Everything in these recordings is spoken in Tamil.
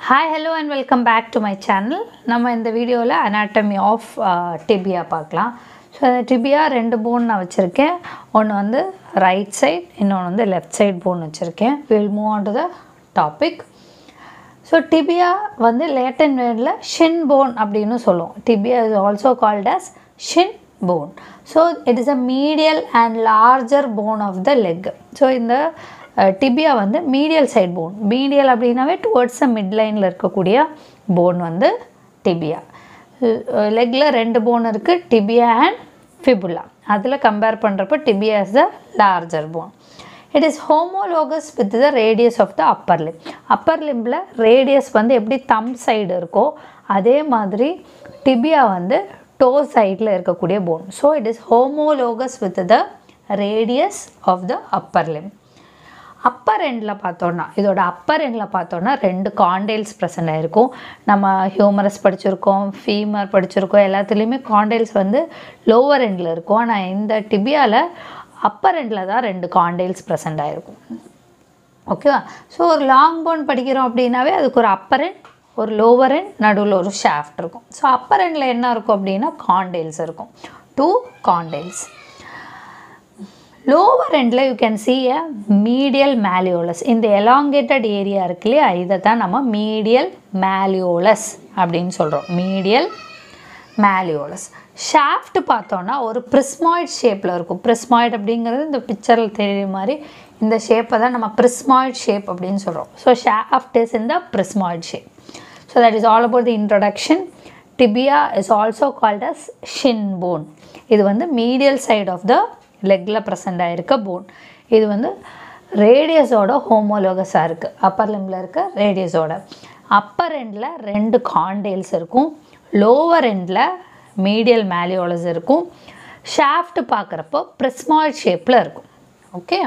Hi hello and welcome back to my channel நம்ம இந்த வீடியோவில் அனாட்டமி ஆஃப் டிபியா பார்க்கலாம் ஸோ அந்த டிபியா ரெண்டு போன் நான் வச்சுருக்கேன் ஒன்று வந்து ரைட் சைட் இன்னொன்று வந்து லெஃப்ட் சைட் போன் வச்சுருக்கேன் will move on to the topic so tibia வந்து லேட்டன் வேர்டில் ஷின் போன் அப்படின்னு சொல்லுவோம் tibia is also called as shin bone so it is a medial and larger bone of the leg so இந்த டிபியா வந்து மீடியல் சைட் போன் மீடியல் அப்படின்னாவே டுவர்ட்ஸ் த மிட்லைனில் இருக்கக்கூடிய போன் வந்து டிபியா லெக்கில் ரெண்டு போன் இருக்குது டிபியா அண்ட் ஃபிபுலா அதில் கம்பேர் பண்ணுறப்ப tibia is the larger bone it is homologous with the radius of the upper limb upper லிம்பில் ரேடியஸ் வந்து எப்படி தம் சைடு இருக்கோ அதே மாதிரி டிபியா வந்து டோ சைடில் இருக்கக்கூடிய bone so it is homologous with the radius of the upper limb upper எண்டில் பார்த்தோன்னா இதோட அப்பர் எண்டில் பார்த்தோன்னா ரெண்டு காண்டைல்ஸ் ப்ரெசൻ്ட் ஆகிருக்கும் நம்ம ஹியூமரஸ் படிச்சிருக்கோம் ஃபீமர் படிச்சிருக்கோம் எல்லாத்துலேயுமே காண்டைல்ஸ் வந்து லோவர் எண்டில் இருக்கும் ஆனால் இந்த டிபியாவில் அப்பர் எண்டில் தான் ரெண்டு காண்டைல்ஸ் ப்ரெசண்ட் ஆகிருக்கும் ஓகேவா ஸோ ஒரு லாங் போன் படிக்கிறோம் அப்படின்னாவே அதுக்கு ஒரு அப்பர் எண்ட் ஒரு லோவர் எண்ட் நடுவில் ஒரு ஷாஃப்ட் இருக்கும் ஸோ அப்பர் எண்டில் என்ன இருக்கும் அப்படின்னா காண்டைல்ஸ் இருக்கும் டூ காண்டைல்ஸ் லோவர் எண்டில் you can see a medial malleolus இந்த எலாங்கேட்டட் ஏரியா இருக்கு இல்லையா இதை தான் நம்ம மீடியல் மேலியோலஸ் அப்படின்னு சொல்கிறோம் மீடியல் மேலியோலஸ் ஷாஃப்ட் பார்த்தோன்னா ஒரு ப்ரிஸ்மாய்ட் ஷேப்பில் இருக்கும் ப்ரிஸ்மாய்ட் அப்படிங்கிறது இந்த பிக்சரில் தெரியுற மாதிரி இந்த ஷேப்பை தான் நம்ம ப்ரிஸ்மாய்ட் ஷேப் அப்படின்னு சொல்கிறோம் ஸோ ஷாஃப்ட் இஸ் இந்த prismoid shape so that is all about the introduction tibia is also called as shin bone இது வந்து மீடியல் சைட் ஆஃப் த லெக்கில் ப்ரெசண்ட் ஆகிருக்க போன் இது வந்து ரேடியஸோட ஹோமோலோகஸாக இருக்குது அப்பர் லிம்பில் இருக்க ரேடியஸோட அப்பர் எண்டில் ரெண்டு காண்டேல்ஸ் இருக்கும் லோவர் எண்டில் மீடியல் மேலியோலஸ் இருக்கும் ஷாஃப்ட் பார்க்குறப்போ ப்ரிஸ்மாய்ட் ஷேப்பில் இருக்கும் okay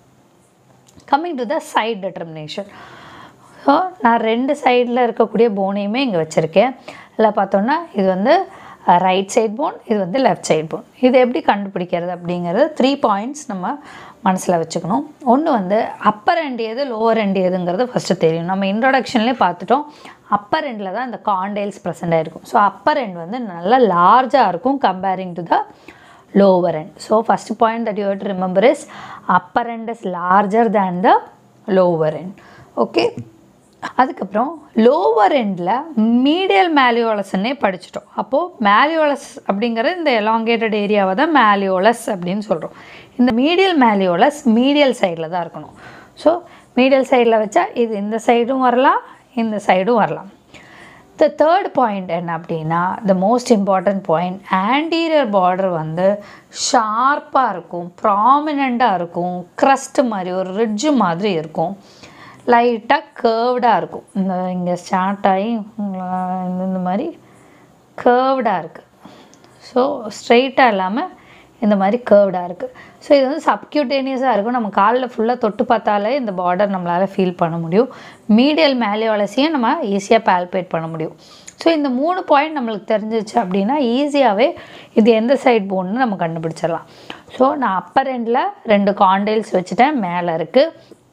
coming to the side determination so நான் ரெண்டு சைடில் இருக்கக்கூடிய போனையுமே இங்கே வச்சுருக்கேன் இதில் பார்த்தோன்னா இது வந்து ரைட் சைட் போன் இது வந்து லெஃப்ட் சைட் போன் இது எப்படி கண்டுபிடிக்கிறது அப்படிங்கிறது த்ரீ பாயிண்ட்ஸ் நம்ம மனசில் வச்சுக்கணும் ஒன்று வந்து அப்பர் எண்ட் எது லோவர் எண்ட் எதுங்கிறது ஃபஸ்ட்டு தெரியும் நம்ம இன்ட்ரொடக்ஷன்லேயே பார்த்துட்டோம் அப்பர் எண்டில் தான் இந்த காண்டைல்ஸ் ப்ரெசென்ட் ஆகிருக்கும் ஸோ அப்பர் எண்ட் வந்து நல்லா லார்ஜாக இருக்கும் comparing to the lower end. So first point that you have to remember is upper end is larger than the lower end. Okay. அதுக்கப்புறம் லோவர் எண்டில் மீடியல் மேலியோலஸ்ன்னே படிச்சிட்டோம் அப்போது மேலியோலஸ் அப்படிங்கிறது இந்த எலாங்கேட்டட் ஏரியாவை தான் மேலியோலஸ் அப்படின்னு சொல்கிறோம் இந்த மீடியல் மேலியோலஸ் மீடியல் சைடில் தான் இருக்கணும் ஸோ மீடியல் சைடில் வச்சா இது இந்த சைடும் வரலாம் இந்த சைடும் வரலாம் த தேர்ட் பாயிண்ட் என்ன அப்படின்னா the most important point anterior border வந்து ஷார்ப்பாக இருக்கும் ப்ராமினண்ட்டாக இருக்கும் க்ரஸ்ட் மாதிரி ஒரு ரிட்ஜு மாதிரி இருக்கும் லைட்டாக கேர்வ்டாக இருக்கும் இந்த இங்கே ஸ்டார்ட் ஆகி இந்த மாதிரி கேர்வ்டாக இருக்குது ஸோ ஸ்ட்ரெயிட்டாக இல்லாமல் இந்த மாதிரி கேர்வ்டாக இருக்குது ஸோ இது வந்து சப்கியூட்டேனியஸாக இருக்கும் நம்ம காலில் ஃபுல்லாக தொட்டு பார்த்தாலே இந்த பார்டர் நம்மளால் ஃபீல் பண்ண முடியும் மீடியல் மேலியோலஸையும் நம்ம ஈஸியாக பால்பேட் பண்ண முடியும் ஸோ இந்த மூணு பாயிண்ட் நம்மளுக்கு தெரிஞ்சிச்சு அப்படின்னா ஈஸியாகவே இது எந்த சைட் போன்னு நம்ம கண்டுபிடிச்சிடலாம் ஸோ நான் அப்பர் எண்டில் ரெண்டு காண்டைல்ஸ் வச்சுட்டேன் மேலே இருக்குது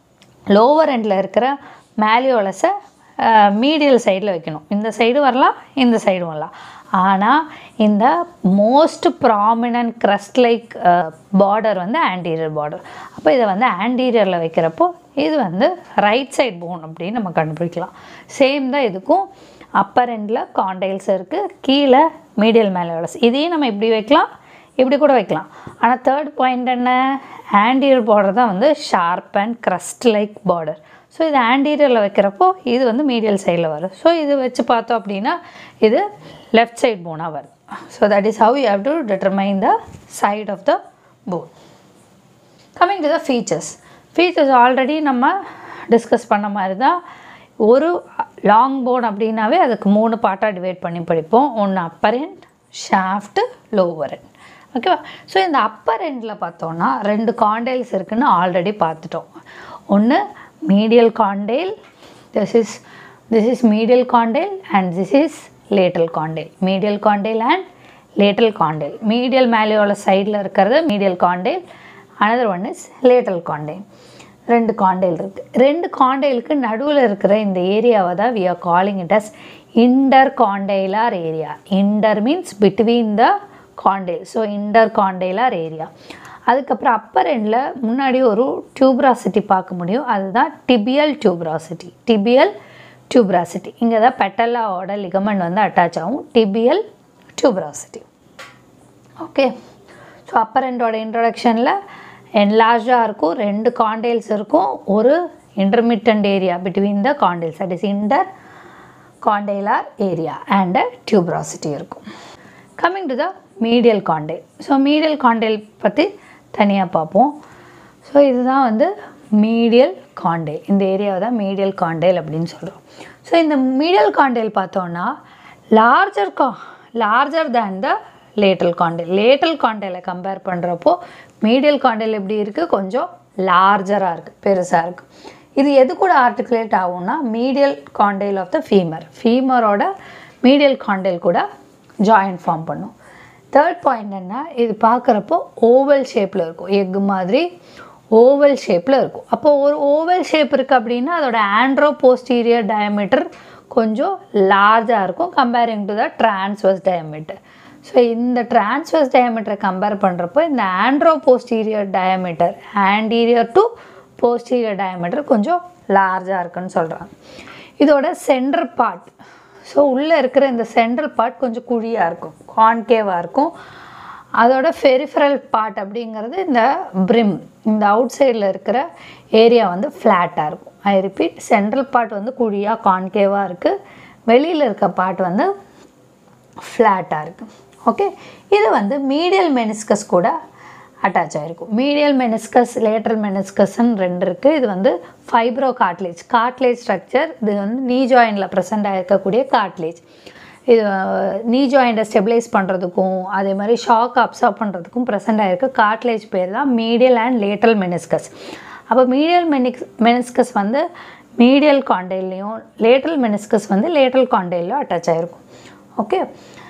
லோவர் எண்டில் இருக்கிற மேலியோலஸை மீடியல் சைடில் வைக்கணும் இந்த சைடு வரலாம் இந்த சைடு வரலாம் ஆனால் இந்த most prominent crest like border வந்து ஆன்டீரியர் பார்டர் அப்போ இதை வந்து ஆன்டீரியரில் வைக்கிறப்போ இது வந்து ரைட் சைட் போன் அப்படின்னு நம்ம கண்டுபிடிக்கலாம் சேம் தான் இதுக்கும் அப்பர் எண்டில் காண்டைல்ஸ் இருக்குது கீழே மீடியல் மேலே இதையும் நம்ம இப்படி வைக்கலாம் இப்படி கூட வைக்கலாம் ஆனால் தேர்ட் பாயிண்ட் என்ன ஆன்டீரியர் பார்டர் தான் வந்து sharp and crest like border so இது ஆன்டீரியரில் வைக்கிறப்போ இது வந்து மீடியல் சைடில் வரும் ஸோ இது வச்சு பார்த்தோம் அப்படின்னா இது லெஃப்ட் சைட் போனாக வருது so that is how you how to determine the side of the bone coming to the features features already நம்ம டிஸ்கஸ் பண்ண மாதிரி தான் ஒரு லாங் போன் அப்படின்னாவே அதுக்கு மூணு பார்ட்டாக டிவைட் பண்ணி படிப்போம் ஒன்று upper end shaft lower end ஓகேவா ஸோ இந்த அப்பர் எண்டில் பார்த்தோன்னா ரெண்டு காண்டைல்ஸ் இருக்குதுன்னு ஆல்ரெடி பார்த்துட்டோம் ஒன்று medial condyle this is this is medial condyle and this is lateral condyle medial condyle and lateral condyle medial மேலேயோட சைடில் இருக்கிறது medial condyle another one is lateral condyle ரெண்டு காண்டைல் இருக்குது ரெண்டு காண்டைலுக்கு நடுவில் இருக்கிற இந்த ஏரியாவை தான் we are calling it as intercondylar area inter means between the condyle so intercondylar area அதுக்கப்புறம் அப்பர் எண்டில் முன்னாடி ஒரு டியூப்ராசிட்டி பார்க்க முடியும் அதுதான் டிபியல் டியூப்ராசிட்டி டிபியல் டியூப்ராசிட்டி இங்கே தான் பெட்டல்லாவோட லிகமெண்ட் வந்து அட்டாச் ஆகும் tibial tuberosity okay so upper எண்டோட இன்ட்ரடக்ஷனில் என்லார்ஜாக இருக்கும் ரெண்டு காண்டைல்ஸ் இருக்கும் ஒரு intermittent area between the condyles that is intercondylar area and tuberosity இருக்கும் coming to the medial condyle so medial condyle பற்றி தனியாக பார்ப்போம் ஸோ இதுதான் வந்து மீடியல் காண்டைல் இந்த ஏரியாவை தான் மீடியல் காண்டைல் அப்படின்னு சொல்கிறோம் ஸோ இந்த மீடியல் காண்டைல் பார்த்தோன்னா லார்ஜர் கா larger than the lateral condyle lateral காண்டைலை கம்பேர் பண்ணுறப்போ மீடியல் காண்டைல் எப்படி இருக்குது கொஞ்சம் லார்ஜராக இருக்குது பெருசாக இருக்குது இது எது கூட ஆர்டிகுலேட் ஆகும்னா medial condyle of the femur ஃபீமரோட மீடியல் காண்டைல் கூட ஜாயிண்ட் ஃபார்ம் பண்ணும் தேர்ட் பாயிண்ட் என்ன இது பார்க்குறப்போ ஓவல் ஷேப்பில் இருக்கும் எக் மாதிரி ஓவல் ஷேப்பில் இருக்கும் அப்போ ஒரு ஓவல் ஷேப் இருக்குது அப்படின்னா அதோட ஆண்ட்ரோ போஸ்டீரியர் டயமீட்டர் கொஞ்சம் லார்ஜாக இருக்கும் comparing to the transverse diameter so இந்த டிரான்ஸ்வர்ஸ் டயமீட்டரை கம்பேர் பண்ணுறப்போ இந்த antero posterior diameter anterior to posterior diameter கொஞ்சம் லார்ஜாக இருக்குன்னு சொல்கிறாங்க இதோட சென்டர் பார்ட் ஸோ உள்ளே இருக்கிற இந்த சென்ட்ரல் பார்ட் கொஞ்சம் குழியாக இருக்கும் கான்கேவாக இருக்கும் அதோட ஃபெரிஃபரல் பார்ட் அப்படிங்கிறது இந்த பிரிம் இந்த அவுட் சைடில் இருக்கிற ஏரியா வந்து ஃப்ளாட்டாக இருக்கும் ஐ ரிப்பீட் சென்ட்ரல் பார்ட் வந்து குழியாக கான்கேவாக இருக்குது வெளியில் இருக்க பார்ட் வந்து ஃப்ளாட்டாக இருக்குது ஓகே இது வந்து மீடியல் மெனிஸ்கஸ் கூட அட்டாச் ஆகிருக்கும் மீடியல் மெனிஸ்கஸ் லேட்ரல் மெனிஸ்கஸ்ன்னு ரெண்டு இருக்குது இது வந்து ஃபைப்ரோ காட்லேஜ் காட்லேஜ் ஸ்ட்ரக்சர் இது வந்து நீ ஜாயிண்டில் ப்ரெசென்ட் ஆகிருக்கக்கூடிய காட்லேஜ் இது நீ ஜாயிண்டை ஸ்டெபிலைஸ் பண்ணுறதுக்கும் அதே மாதிரி ஷாக் அப்சர்வ் பண்ணுறதுக்கும் ப்ரெசென்ட் ஆகிருக்கு காட்லேஜ் பேர் தான் மீடியல் அண்ட் லேட்ரல் மெனிஸ்கஸ் அப்போ மீடியல் மெனிக்ஸ் மெனிஸ்கஸ் வந்து மீடியல் காண்டைல்லையும் லேட்ரல் மெனிஸ்கஸ் வந்து லேட்ரல் காண்டைல்லையும் அட்டாச் ஆகிருக்கும் okay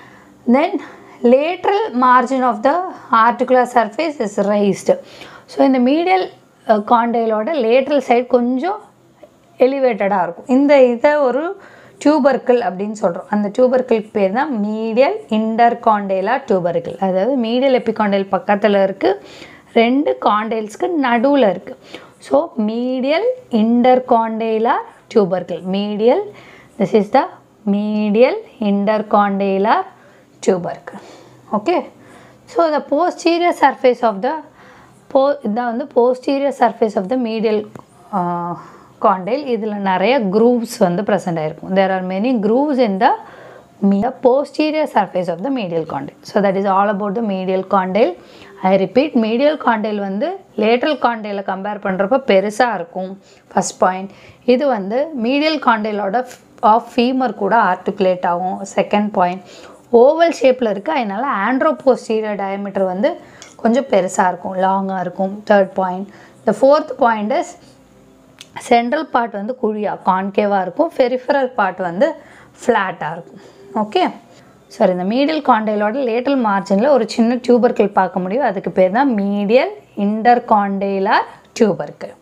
then lateral margin of the articular surface is raised so இந்த மீடியல் காண்டைலோட லேட்ரல் சைடு கொஞ்சம் எலிவேட்டடாக இருக்கும் இந்த இதை ஒரு டியூபர்க்கிள் அப்படின்னு சொல்கிறோம் அந்த டியூபர்க்கிளுக்கு பேர் தான் மீடியல் இன்டர் காண்டேலா டியூபர்க்கிள் அதாவது மீடியல் எப்பிகாண்டைல் பக்கத்தில் இருக்குது ரெண்டு காண்டைல்ஸ்க்கு நடுவில் இருக்குது so medial intercondylar tubercle medial this is the medial intercondylar tubercle okay so the posterior surface of the போ இதான் வந்து posterior surface of the medial uh, condyle இதில் நிறைய grooves வந்து present ஆயிருக்கும் there are many grooves in the me- the posterior surface of the medial condyle so that is all about the medial condyle I repeat medial condyle வந்து lateral condyle கம்பேர் பண்ணுறப்ப பெருசாக இருக்கும் ஃபஸ்ட் பாயிண்ட் இது வந்து medial condyle-ஓட ஆஃப் ஃபீமர் கூட ஆர்டிகுலேட் ஆகும் செகண்ட் பாயிண்ட் ஓவல் ஷேப்பில் இருக்குது அதனால் ஆண்ட்ரோபோஸ்டீரியர் டயமீட்டர் வந்து கொஞ்சம் பெருசாக இருக்கும் லாங்காக இருக்கும் third point the fourth point is central part வந்து குழியாக கான்கேவாக இருக்கும் ஃபெரிஃபரல் பார்ட் வந்து ஃப்ளாட்டாக இருக்கும் ஓகே சாரி இந்த மீடியல் காண்டைலோட லேட்டல் மார்ஜினில் ஒரு சின்ன டியூபர்க்கிள் பார்க்க முடியும் அதுக்கு பேர் தான் medial intercondylar tubercle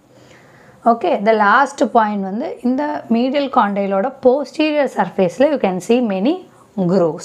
okay the last point வந்து இந்த மீடியல் காண்டைலோட போஸ்டீரியர் சர்ஃபேஸில் you can see many grooves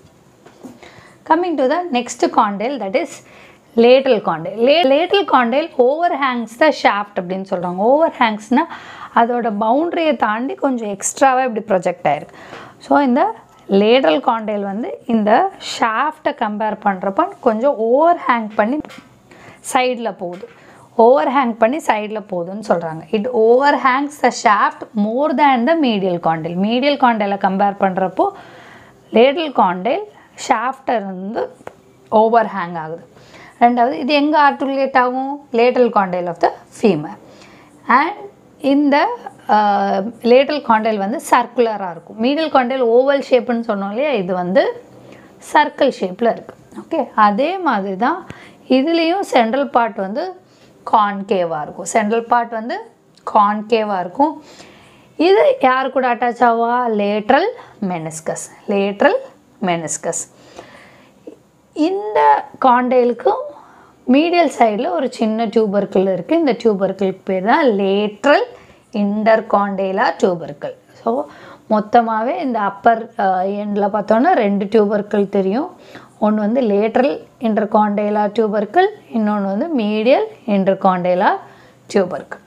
coming to the next condyle that is lateral condyle La- lateral condyle overhangs the shaft அப்படின்னு சொல்கிறாங்க overhangsனால் அதோட பவுண்ட்ரியை தாண்டி கொஞ்சம் எக்ஸ்ட்ராவாக இப்படி ப்ரொஜெக்ட் ஆயிருக்கு ஸோ இந்த லேட்ரல் காண்டைல் வந்து இந்த ஷாஃப்டை கம்பேர் பண்ணுறப்ப கொஞ்சம் ஓவர் ஹேங் பண்ணி சைடில் போகுது ஓவர் ஹேங் பண்ணி சைடில் போகுதுன்னு சொல்கிறாங்க it overhangs the shaft more than the medial condyle medial காண்டைலை கம்பேர் பண்ணுறப்போ லேடல் காண்டைல் ஷாஃப்டை வந்து ஓவர் ஹேங் ஆகுது ரெண்டாவது இது எங்கே ஆர்டிகுலேட் ஆகும் lateral condyle of the femur and இந்த லேட்டல் காண்டைல் வந்து சர்க்குலராக இருக்கும் மீடியல் காண்டைல் ஓவல் ஷேப்புன்னு சொன்னோம் இல்லையா இது வந்து சர்க்கிள் ஷேப்பில் இருக்குது ஓகே அதே மாதிரி தான் இதுலேயும் சென்ட்ரல் பார்ட் வந்து கான்கேவாக இருக்கும் சென்ட்ரல் பார்ட் வந்து கான்கேவாக இருக்கும் இது யார் கூட அட்டாச் ஆவா லேட்ரல் மெனிஸ்கஸ் லேட்ரல் மெனிஸ்கஸ் இந்த காண்டைலுக்கும் மீடியல் சைடில் ஒரு சின்ன டியூபர்க்கிள் இருக்குது இந்த டியூபர்க்கிளுக்கு பேர் தான் லேட்ரல் இன்டர்காண்டேலா டியூபர்க்கிள் ஸோ மொத்தமாகவே இந்த அப்பர் எண்டில் பார்த்தோன்னா ரெண்டு டியூபர்க்கிள் தெரியும் ஒன்று வந்து லேட்ரல் இன்டர்காண்டேலா டியூபர்க்கிள் இன்னொன்று வந்து medial intercondylar tubercle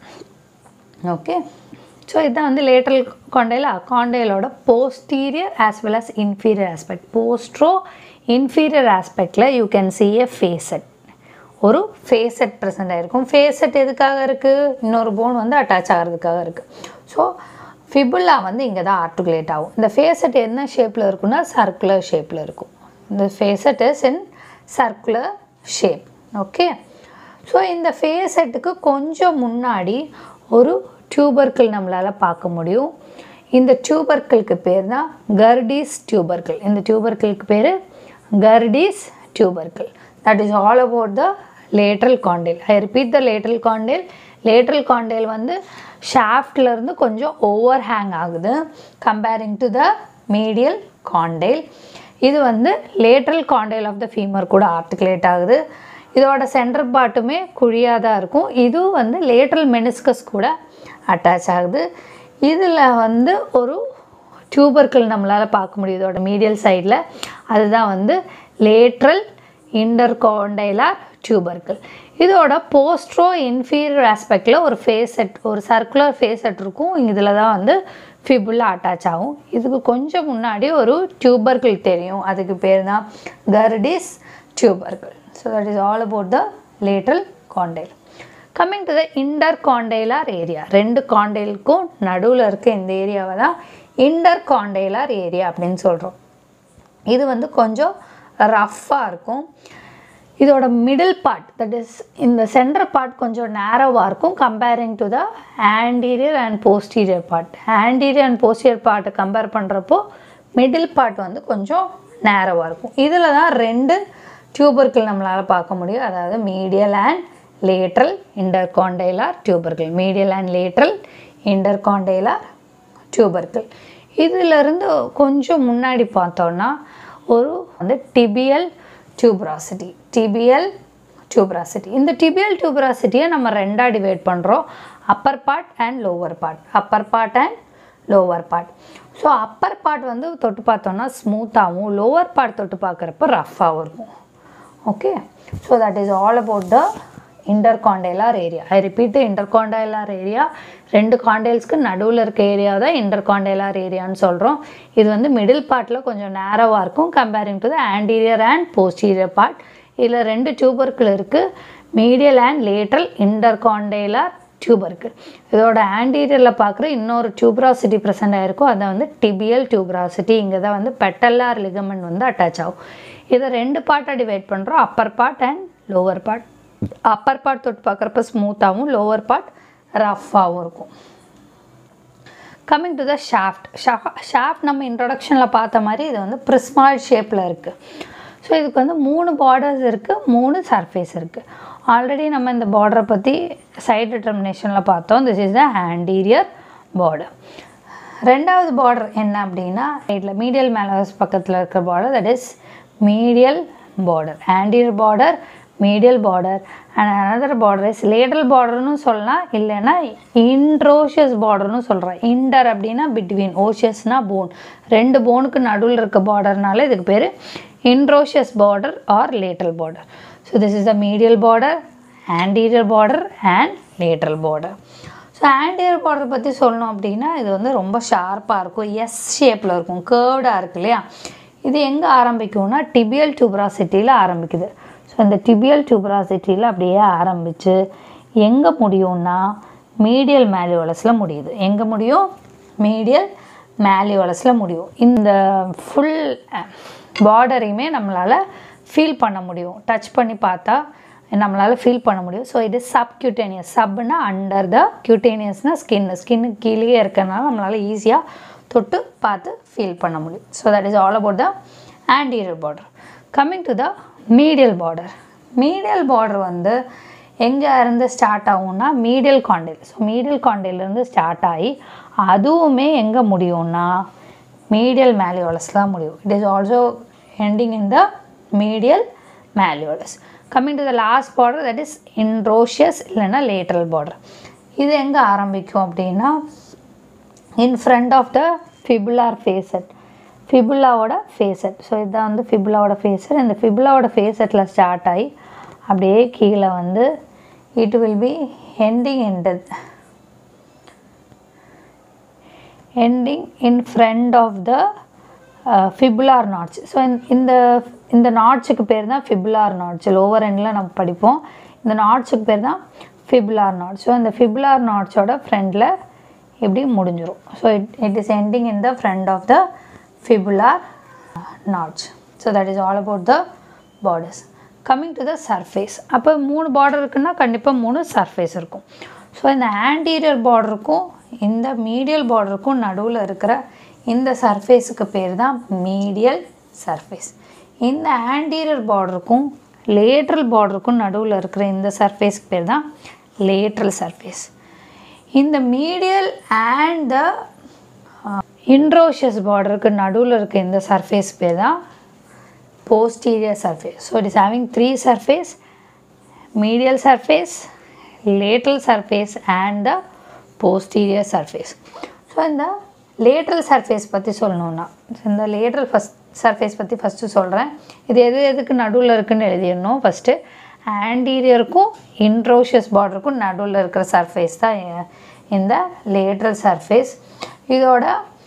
okay so இதுதான் வந்து லேட்ரல் காண்டைலா காண்டைலோட posterior as well as inferior aspect postero inferior ஆஸ்பெக்டில் you can see a facet ஒரு ஃபேஸட் ப்ரெசென்ட் ஆகிருக்கும் ஃபேஸட் எதுக்காக இருக்குது இன்னொரு போன் வந்து அட்டாச் ஆகிறதுக்காக இருக்குது ஸோ ஃபிபுல்லா வந்து இங்கே தான் ஆர்டிகுலேட் ஆகும் இந்த ஃபேஸட் என்ன ஷேப்பில் இருக்குன்னா சர்க்குலர் ஷேப்பில் இருக்கும் இந்த facet is in circular shape okay so இந்த ஃபேஸட்டுக்கு கொஞ்சம் முன்னாடி ஒரு டியூபர்க்கிள் நம்மளால் பார்க்க முடியும் இந்த டியூபர்க்கிளுக்கு பேர் தான் கர்டிஸ் டியூபர்க்கிள் இந்த டியூபர்க்கிளுக்கு பேர் Gerdy's tubercle that is all about the lateral condyle I repeat the lateral condyle lateral condyle வந்து shaftல இருந்து கொஞ்சம் ஓவர் ஹேங் ஆகுது comparing to the medial condyle இது வந்து lateral condyle of the femur கூட ஆர்டிகுலேட் ஆகுது இதோட சென்டர் பார்ட்டுமே குழியாக தான் இருக்கும் இதுவும் வந்து லேட்ரல் மெனிஸ்கஸ் கூட அட்டாச் ஆகுது இதில் வந்து ஒரு டியூபர்க்கிள் நம்மளால் பார்க்க முடியும் இதோட மீடியல் சைடில் அதுதான் வந்து லேட்ரல் இன்டர்காண்டைலார் டியூபர்க்கிள் இதோட போஸ்ட்ரோ இன்ஃபீரியர் ஆஸ்பெக்டில் ஒரு ஃபேஸெட் ஒரு சர்க்குலர் ஃபேஸெட் இருக்கும் இதில் தான் வந்து ஃபிபுல்லா அட்டாச் ஆகும் இதுக்கு கொஞ்சம் முன்னாடி ஒரு டியூபர்க்கிள் தெரியும் அதுக்கு பேர் தான் Gerdy's tubercle so that is all about the lateral condyle coming to the intercondylar area ரெண்டு காண்டைலுக்கும் நடுவில் இருக்க இந்த ஏரியாவை தான் இன்டர் காண்டேலார் ஏரியா அப்படின்னு சொல்கிறோம் இது வந்து கொஞ்சம் ரஃப்பாக இருக்கும் இதோட மிடில் பார்ட் தட் இஸ் இந்த சென்டர் பார்ட் கொஞ்சம் நேரோவாக இருக்கும் comparing to the anterior and posterior part anterior and posterior பார்ட்டை கம்பேர் பண்ணுறப்போ மிடில் பார்ட் வந்து கொஞ்சம் நேரோவாக இருக்கும் இதில் தான் ரெண்டு டியூபர்கள் நம்மளால் பார்க்க முடியும் அதாவது medial and lateral intercondylar tubercles medial and lateral intercondylar tubercles இதிலிருந்து கொஞ்சம் முன்னாடி பார்த்தோன்னா ஒரு வந்து டிபியல் டியூப்ராசிட்டி டிபியல் டியூப்ராசிட்டி இந்த டிபியல் டியூப்ராசிட்டியை நம்ம ரெண்டாக டிவைட் பண்ணுறோம் upper part and lower part upper part and lower part so upper part வந்து தொட்டு பார்த்தோன்னா ஸ்மூத்தாகவும் லோவர் பார்ட் தொட்டு பார்க்குறப்ப ரஃப்பாகவும் இருக்கும் okay so that is all about the intercondylar area I repeat the intercondylar area ரெண்டு காண்டைல்ஸ்க்கு நடுவில் இருக்க ஏரியா தான் இன்டர்காண்டைலார் ஏரியான்னு சொல்கிறோம் இது வந்து மிடில் பார்ட்டில் கொஞ்சம் நேரோவாக இருக்கும் comparing to the anterior and posterior part இதில் ரெண்டு டியூபர்க்கிள் இருக்குது medial and lateral intercondylar tubercle இதோட ஆன்டீரியரில் பார்க்குற இன்னொரு டியூப்ராசிட்டி ப்ரெசென்ட் ஆகிருக்கும் அதை வந்து டிபியல் டியூப்ராசிட்டி இங்கே தான் வந்து பெட்டல்லார் லிகமெண்ட் வந்து அட்டாச் ஆகும் இதை ரெண்டு பார்ட்டாக டிவைட் பண்ணுறோம் upper part and lower part upper part தொட்டு பார்க்குறப்ப ஸ்மூத்தாகவும் லோவர் பார்ட் ரஃப்பாகவும் இருக்கும் coming to the shaft shaft நம்ம இன்ட்ரொடக்ஷனில் பார்த்த மாதிரி இது வந்து ப்ரிஸ்மால் ஷேப்பில் இருக்குது ஸோ இதுக்கு வந்து மூணு பார்டர்ஸ் இருக்குது மூணு சர்ஃபேஸ் இருக்குது ஆல்ரெடி நம்ம இந்த பார்டரை பற்றி சைடு டிட்டர்மினேஷனில் பார்த்தோம் this is the anterior border ரெண்டாவது பார்டர் என்ன அப்படின்னா சைடில் மீடியல் மேலஸ் பக்கத்தில் இருக்கிற border that is medial border anterior border medial border and another border is lateral பார்டர்னு சொல்லலாம் இல்லைன்னா இன்ட்ரோஷியஸ் பார்டர்னு சொல்கிறேன் இன்டர் அப்படின்னா பிட்வீன் ஓஷியஸ்னால் போன் ரெண்டு போனுக்கு நடுவில் இருக்க பார்டர்னால இதுக்கு பேர் interosseous border or lateral border so this is the medial border anterior border and lateral border so anterior border பற்றி சொல்லணும் அப்படின்னா இது வந்து ரொம்ப ஷார்ப்பாக இருக்கும் எஸ் ஷேப்பில் இருக்கும் கேர்டாக இருக்கு இல்லையா இது எங்கே ஆரம்பிக்கும்னா டிபியல் டியூப்ராசிட்டியில் ஆரம்பிக்குது ஸோ இந்த டிபியல் டியூப்ராசிட்டியில் அப்படியே ஆரம்பித்து எங்கே முடியும்னா மீடியல் மேலியோலஸில் முடியுது எங்கே முடியும் மீடியல் மேலியோலஸில் முடியும் இந்த ஃபுல் பார்டரையுமே நம்மளால் ஃபீல் பண்ண முடியும் டச் பண்ணி பார்த்தா நம்மளால் ஃபீல் பண்ண முடியும் ஸோ இது சப்கியூட்டேனியஸ் சப்னா அண்டர் த கியூட்டேனியஸ்னால் ஸ்கின் ஸ்கின்னுக்கு கீழே இருக்கிறனால நம்மளால் ஈஸியாக தொட்டு பார்த்து ஃபீல் பண்ண முடியும் so that is all about the anterior border coming to the medial border medial border வந்து எங்கே இருந்து ஸ்டார்ட் ஆகும்னா மீடியல் காண்டேல் ஸோ மீடியல் காண்டேலேருந்து ஸ்டார்ட் ஆகி அதுவுமே எங்கே முடியும்னா மீடியல் மேலியோலஸ் தான் முடியும் it is also ending in the medial malleolus coming to the last border that is interosseous இல்லைன்னா லேட்ரல் பார்டர் இது எங்கே ஆரம்பிக்கும் அப்படின்னா in front of the fibular facet ஃபிபுலாவோட ஃபேசட் ஸோ இதுதான் வந்து ஃபிபுலாவோட ஃபேசட் இந்த ஃபிபுலாவோட ஃபேசட்டில் ஸ்டார்ட் ஆகி அப்படியே கீழே வந்து it will be ending ended ending in front of the uh, fibular notch so இந்த இந்த நாட்சுக்கு பேர் தான் ஃபிபுலார் நாட்ச் லோவர் எண்டில் நம்ம படிப்போம் இந்த நாட்சுக்கு பேர் தான் ஃபிபுலார் நாட்ச் ஸோ இந்த ஃபிபுலார் நாட்சோட ஃப்ரண்டில் இப்படி முடிஞ்சிடும் so it it is ending in the front of the fibular notch so that is all about the borders coming to the surface அப்போ மூணு பார்டர் இருக்குன்னா கண்டிப்பாக மூணு சர்ஃபேஸ் இருக்கும் ஸோ இந்த ஆன்டீரியர் பார்டருக்கும் இந்த மீடியல் பார்டருக்கும் நடுவில் இருக்கிற இந்த சர்ஃபேஸுக்கு பேர் தான் மீடியல் சர்ஃபேஸ் இந்த ஆன்டீரியர் பார்டருக்கும் லேட்ரல் பார்டருக்கும் நடுவில் இருக்கிற இந்த சர்ஃபேஸ்க்கு பேர் தான் லேட்ரல் சர்ஃபேஸ் இந்த மீடியல் அண்ட் த இன்ட்ரோஷியஸ் பார்டருக்கு நடுவில் இருக்க இந்த சர்ஃபேஸ் பேர் தான் posterior surface. So it is having three surface, medial surface, lateral surface and the posterior surface. So இந்த லேட்ரல் சர்ஃபேஸ் பற்றி சொல்லணுன்னா இந்த லேட்ரல் ஃபஸ்ட் சர்ஃபேஸ் பற்றி ஃபஸ்ட்டு சொல்கிறேன் இது எது எதுக்கு நடுவில் இருக்குன்னு எழுதிடணும் ஃபஸ்ட்டு ஆன்டீரியருக்கும் இன்ட்ரோஷியஸ் பார்டருக்கும் நடுவில் இருக்கிற சர்ஃபேஸ் தான் இ- இந்த லேட்ரல் சர்ஃபேஸ் இதோட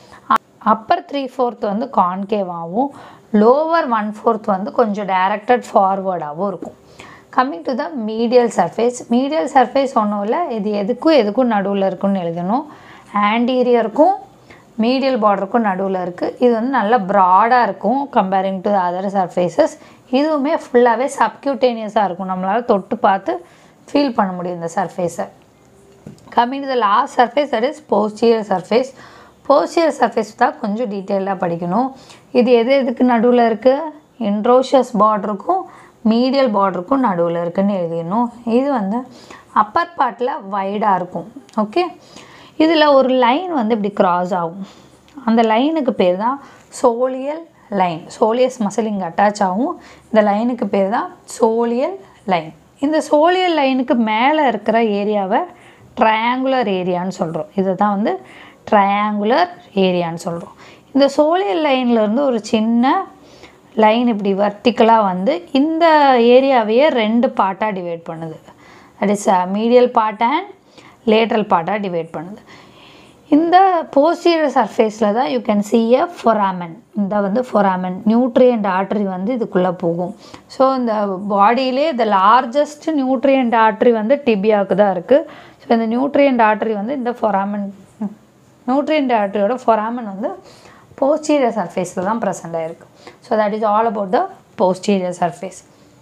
அப்பர் த்ரீ ஃபோர்த் வந்து கான்கேவாகவும் லோவர் ஒன் ஃபோர்த் வந்து கொஞ்சம் டைரக்டட் ஃபார்வர்டாகவும் இருக்கும் coming to the medial surface medial surface ஒன்றும் இல்லை இது எதுக்கும் எதுக்கும் நடுவில் இருக்குன்னு எழுதணும் ஆன்டீரியருக்கும் மீடியல் பார்டருக்கும் நடுவில் இருக்குது இது வந்து நல்ல ப்ராடாக இருக்கும் கம்பேரிங் டு அதர் சர்ஃபேசஸ் இதுவுமே ஃபுல்லாகவே சப்கியூட்டேனியஸாக இருக்கும் நம்மளால் தொட்டு பார்த்து ஃபீல் பண்ண முடியும் இந்த சர்ஃபேஸை coming to the last surface that is posterior surface posterior surface தான் கொஞ்சம் டீட்டெயிலாக படிக்கணும் இது எது எதுக்கு நடுவில் இருக்குது இன்ட்ரோஷியஸ் பார்டருக்கும் மீடியல் பார்டருக்கும் நடுவில் இருக்குன்னு எழுதிடணும் இது வந்து அப்பர் பார்ட்டில் வைடாக இருக்கும் ஓகே இதில் ஒரு லைன் வந்து இப்படி கிராஸ் ஆகும் அந்த லைனுக்கு பேர் தான் சோலியல் லைன் சோலியஸ் மசில் இங்கே அட்டாச் ஆகும் இந்த லைனுக்கு பேர் தான் சோலியல் லைன் இந்த சோலியல் லைனுக்கு மேலே இருக்கிற ஏரியாவை ட்ரையாங்குலர் ஏரியான்னு சொல்கிறோம் இதை தான் வந்து ட்ரையாங்குலர் ஏரியான்னு சொல்கிறோம் இந்த சோலியல் லைன்லேருந்து ஒரு சின்ன லைன் இப்படி வர்டிக்கலாக வந்து இந்த ஏரியாவையே ரெண்டு பார்ட்டாக டிவைட் பண்ணுது that is medial part and lateral பார்ட்டாக டிவைட் பண்ணுது இந்த போஸ்டீரியர் சர்ஃபேஸில் தான் you can see a foramen இந்த வந்து foramen நியூட்ரியண்ட் ஆர்டரி வந்து இதுக்குள்ளே போகும் ஸோ இந்த பாடியிலே த லார்ஜஸ்ட் நியூட்ரியண்ட் ஆர்டரி வந்து டிபியாவுக்கு தான் இருக்குது ஸோ இந்த நியூட்ரியண்ட் ஆர்டரி வந்து இந்த foramen நியூட்ரியண்ட் ஆர்டரியோட foramen வந்து போஸ்டீரியர் சர்ஃபேஸில் தான் ப்ரெசென்ட் ஆகிருக்கு so that is all about the posterior surface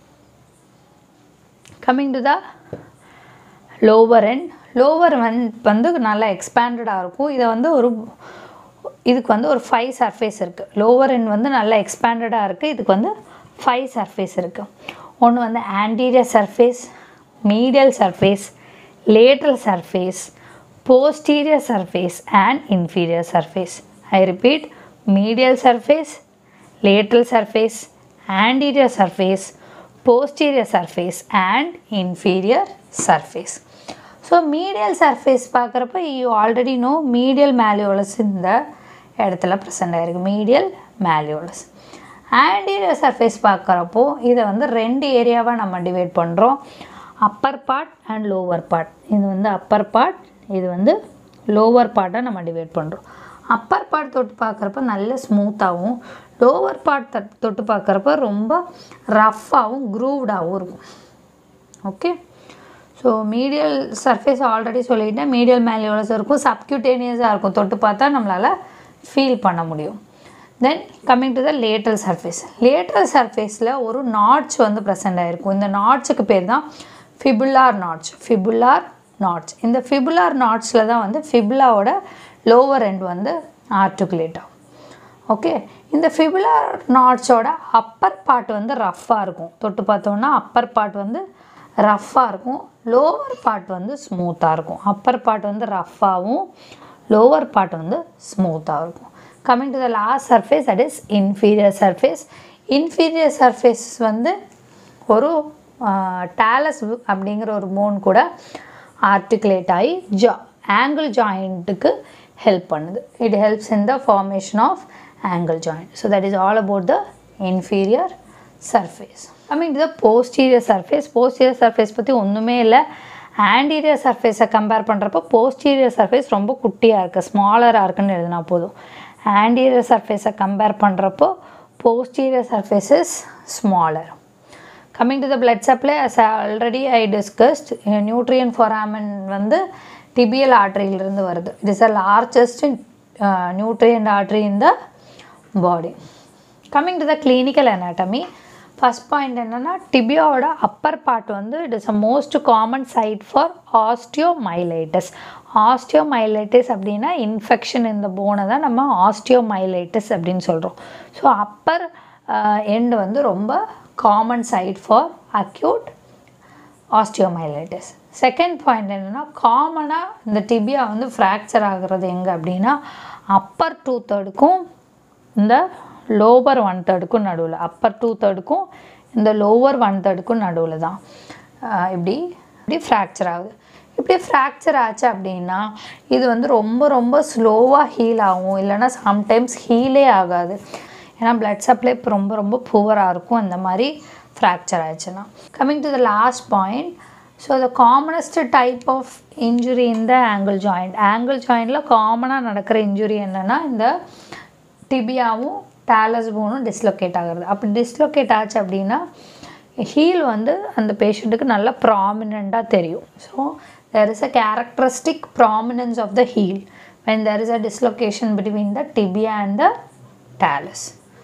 coming to the lower end lower வந்து வந்து நல்லா எக்ஸ்பேண்டடாக இருக்கும் இதை வந்து ஒரு இதுக்கு வந்து ஒரு ஃபைவ் சர்ஃபேஸ் இருக்குது லோவர் end வந்து நல்லா எக்ஸ்பேண்டடாக இருக்குது இதுக்கு வந்து ஃபைவ் சர்ஃபேஸ் இருக்குது ஒன்று வந்து anterior surface medial surface lateral surface posterior surface and inferior surface I repeat medial surface lateral surface, anterior surface, posterior surface and inferior surface. So medial surface பார்க்குறப்ப you already know medial malleolus இந்த இடத்துல ப்ரெசென்ட் ஆகிருக்கு மீடியல் மேலியோலஸ் ஆன்டீரியர் சர்ஃபேஸ் பார்க்குறப்போ இதை வந்து ரெண்டு ஏரியாவாக நம்ம டிவைட் பண்ணுறோம் upper part and lower part இது வந்து அப்பர் பார்ட் இது வந்து லோவர் பார்ட்டாக நம்ம டிவைட் பண்ணுறோம் அப்பர் பார்ட் தொட்டு பார்க்குறப்ப நல்ல ஸ்மூத்தாகவும் லோவர் பார்ட் தட் தொட்டு பார்க்குறப்ப ரொம்ப ரஃப்பாகவும் க்ரூவ்டாகவும் இருக்கும் okay so medial surface already சொல்லிட்டேன் மீடியல் மேலியோலஸ் இருக்கும் சப்கியூட்டேனியஸாக இருக்கும் தொட்டு பார்த்தா நம்மளால் ஃபீல் பண்ண முடியும் then coming to the lateral surface lateral சர்ஃபேஸில் ஒரு நாட்ச் வந்து ப்ரெசென்ட் ஆகிருக்கும் இந்த நாட்ச்சுக்கு பேர் தான் ஃபிபுலார் நாட்ச் ஃபிபுலார் நாட்ச் இந்த ஃபிபுலார் நாட்ச்சில் தான் வந்து ஃபிபுலாவோட லோவர் எண்ட் வந்து ஆர்டிகுலேட் ஆகும் ஓகே இந்த ஃபிபுலார் நாட்ஸோட அப்பர் பார்ட் வந்து ரஃப்பாக இருக்கும் தொட்டு பார்த்தோன்னா அப்பர் பார்ட் வந்து ரஃப்பாக இருக்கும் லோவர் பார்ட் வந்து ஸ்மூத்தாக இருக்கும் அப்பர் பார்ட் வந்து ரஃப்பாகவும் லோவர் பார்ட் வந்து ஸ்மூத்தாக இருக்கும் coming to the last surface that is inferior surface inferior surface வந்து ஒரு டேலஸ் அப்படிங்கிற ஒரு போன் கூட ஆர்டிகுலேட் ஆகி ஜா ஆங்கிள் ஜாயிண்ட்டுக்கு ஹெல்ப் பண்ணுது it helps in the formation of ankle joint so that is all about the inferior surface coming to the posterior surface posterior surface பற்றி ஒன்றுமே இல்லை ஆன்டீரியர் சர்ஃபேஸை கம்பேர் பண்ணுறப்போ போஸ்டீரியர் சர்ஃபேஸ் ரொம்ப குட்டியாக இருக்குது ஸ்மாலராக இருக்குன்னு எழுதினா போதும் ஆன்டீரியர் சர்ஃபேஸை கம்பேர் பண்ணுறப்போ posterior surface is smaller coming to the blood supply as already I discussed nutrient foramen வந்து டிபியல் ஆர்ட்ரியிலிருந்து வருது it is a largest nutrient artery in the body coming to the clinical anatomy first point என்னென்னா டிபியாவோட அப்பர் பார்ட் வந்து it is a most common site for osteomyelitis osteomyelitis அப்படின்னா இன்ஃபெக்ஷன் இந்த போனை தான் நம்ம ஆஸ்டியோமைலைட்டிஸ் அப்படின்னு சொல்கிறோம் ஸோ அப்பர் எண்ட் வந்து ரொம்ப common site for acute osteomyelitis second point என்னென்னா காமனாக இந்த டிபியா வந்து ஃப்ராக்சர் ஆகுறது எங்கே அப்படின்னா அப்பர் டூ தேர்டுக்கும் இந்த லோவர் ஒன் தேர்டுக்கும் நடுவில் அப்பர் டூ தேர்டுக்கும் இந்த லோவர் ஒன் தேர்டுக்கும் நடுவில் தான் ஆஹ் இப்படி இப்படி ஃப்ராக்சர் ஆகுது இப்படி ஃப்ராக்சர் ஆச்சு அப்படின்னா இது வந்து ரொம்ப ரொம்ப ஸ்லோவாக ஹீல் ஆகும் இல்லைன்னா சம்டைம்ஸ் ஹீலே ஆகாது ஏன்னா பிளட் சப்ளை இப்போ ரொம்ப ரொம்ப புவராக இருக்கும் இந்த மாதிரி ஃப்ராக்சர் ஆச்சுன்னா coming to the last point so the commonest type of injury இந்த ஆங்கிள் ஜாயிண்ட் ஆங்கிள் ஜாயிண்டில் காமனாக நடக்கிற இன்ஜுரி என்னென்னா இந்த டிபியாவும் டேலஸ் போனும் டிஸ்லொகேட் ஆகுறது அப்படி டிஸ்லொகேட் ஆச்சு அப்படின்னா ஹீல் வந்து அந்த பேஷண்ட்டுக்கு நல்லா ப்ராமினெண்ட்டாக தெரியும் so there is a characteristic prominence of the heel when there is a dislocation between the tibia and the talus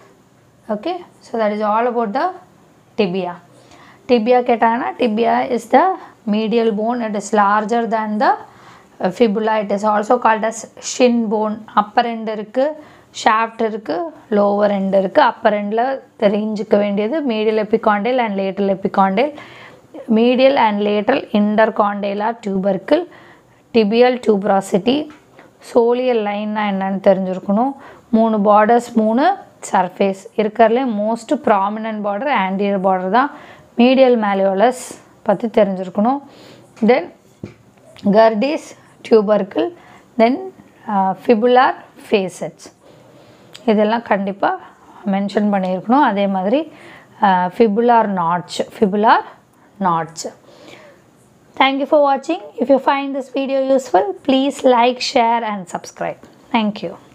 okay so that is all about the tibia tibia ketana tibia is the medial bone it is larger than the uh, fibula it is also called as shin bone upper end இருக்கு ஷாஃப்ட் இருக்குது லோவர் எண்ட் இருக்குது அப்பர் எண்டில் தெரிஞ்சுக்க வேண்டியது medial epicondyle and lateral epicondyle medial and lateral intercondylar tubercle tibial tuberosity soleal லைன்னா என்னன்னு தெரிஞ்சிருக்கணும் மூணு பார்டர்ஸ் மூணு சர்ஃபேஸ் இருக்கிறதுலே most prominent border anterior border தான் மீடியல் மேலியோலஸ் பற்றி தெரிஞ்சிருக்கணும் then Gerdy's tubercle then fibular facets இதெல்லாம் கண்டிப்பாக மென்ஷன் பண்ணியிருக்கணும் அதே மாதிரி fibular notch fibular knots. Thank you for watching. If you find this video useful, please like, share and subscribe. Thank you.